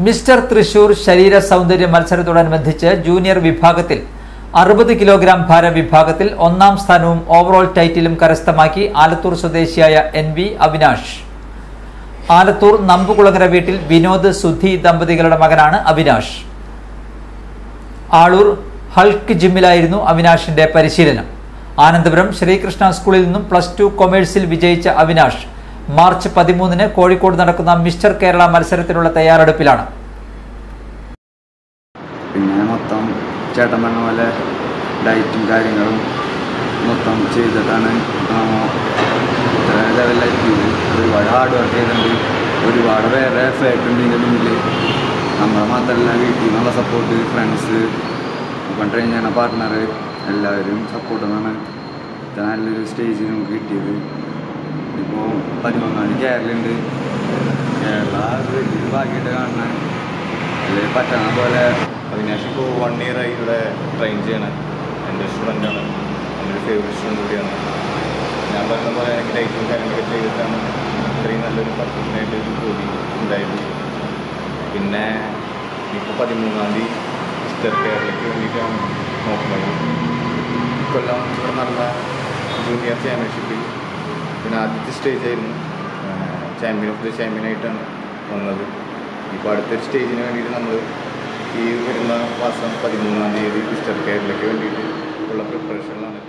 mister Thrissur ശരീര സൗന്ദര്യ മത്സരത്തോടനുബന്ധിച്ച് junior വിഭാഗത്തിൽ അറുപത് കിലോഗ്രാം ഭാര വിഭാഗത്തിൽ ഒന്നാം സ്ഥാനവും ഓവറോൾ ടൈറ്റിലും കരസ്ഥമാക്കി ആലത്തൂർ സ്വദേശിയായ എൻ വി അവിനാഷ് ആലത്തൂർ നമ്പുകുളങ്ങര വീട്ടിൽ വിനോദ് സുധി ദമ്പതികളുടെ മകനാണ് അവിനാഷ് ആളൂർ ഹൾക്ക് ജിമ്മിലായിരുന്നു അവിനാഷിന്റെ പരിശീലനം ആനന്ദപുരം ശ്രീകൃഷ്ണ സ്കൂളിൽ നിന്നും പ്ലസ് ടു കൊമേഴ്സിൽ വിജയിച്ച അവിനാഷ് മാർച്ച് പതിമൂന്നിന് കോഴിക്കോട് നടക്കുന്ന മിസ്റ്റർ കേരള മത്സരത്തിനുള്ള തയ്യാറെടുപ്പിലാണ് പിന്നെ മൊത്തം ചേട്ടൻ പറഞ്ഞ പോലെ ഡയറ്റും കാര്യങ്ങളും മൊത്തം ചെയ്തിട്ടാണ് നമ്മ ഇത്ര ലെവലിലെത്തിയത് ഒരുപാട് ഹാർഡ് വർക്ക് ചെയ്തിട്ടുണ്ട് ഒരുപാട് വേറെ എഫേർട്ട് ഉണ്ട് ഇതിൻ്റെ മുന്നിൽ നമ്മളെ മാത്രമല്ല വീട്ടിൽ നിന്നുള്ള സപ്പോർട്ട് ഫ്രണ്ട്സ് ഇപ്പം ട്രെയിൻ ചെയ്യണ പാർട്ട്ണർ എല്ലാവരും സപ്പോർട്ട് എന്നാണ് ഇത്ര നല്ലൊരു സ്റ്റേജ് നമുക്ക് കിട്ടിയത് ഇപ്പോൾ പതിമൂന്നാം തീയതി കേരളമുണ്ട് കേരള ഒരു വലിയൊരു ഭാഗ്യമായിട്ട് കാണണം അല്ലെങ്കിൽ പറ്റണ പോലെ അവിനാഷ് ഇപ്പോൾ വൺ ഇയർ ആയി ഇവിടെ ട്രെയിൻ ചെയ്യണം എൻ്റെ സ്റ്റുഡൻ്റാണ് എൻ്റെ ഒരു ഫേവറേറ്റ് സ്റ്റുഡൻറ്റ് കൂടിയാണ് ഞാൻ പറഞ്ഞ പോലെ എനിക്ക് ഡയറ്റും കാര്യങ്ങളൊക്കെ ചെയ്തിട്ടാണ് ഇത്രയും നല്ലൊരു പെർഫെക്ഷനായിട്ട് കൂടി ഉണ്ടായത് പിന്നെ ഇപ്പോൾ പതിമൂന്നാം തീയതി മിസ്റ്റർ കേരളയ്ക്ക് വേണ്ടിയിട്ടാണ് നോക്കുന്നത് കൊല്ലം ഇവിടെ നടന്ന ജൂനിയർ ചാമ്പ്യൻഷിപ്പിൽ പിന്നെ ആദ്യത്തെ സ്റ്റേജ് ആയിരുന്നു ചാമ്പ്യൻ ഓഫ് ദി ചാമ്പ്യനായിട്ടാണ് വന്നത് ഇപ്പോൾ അടുത്തൊരു സ്റ്റേജിന് വേണ്ടിയിട്ട് നമ്മൾ ഈ വരുന്ന മാസം പതിമൂന്നാം തീയതി മിസ്റ്റർ കേരളയ്ക്ക് വേണ്ടിയിട്ട് ഉള്ള പ്രിപ്പറേഷനിലാണ്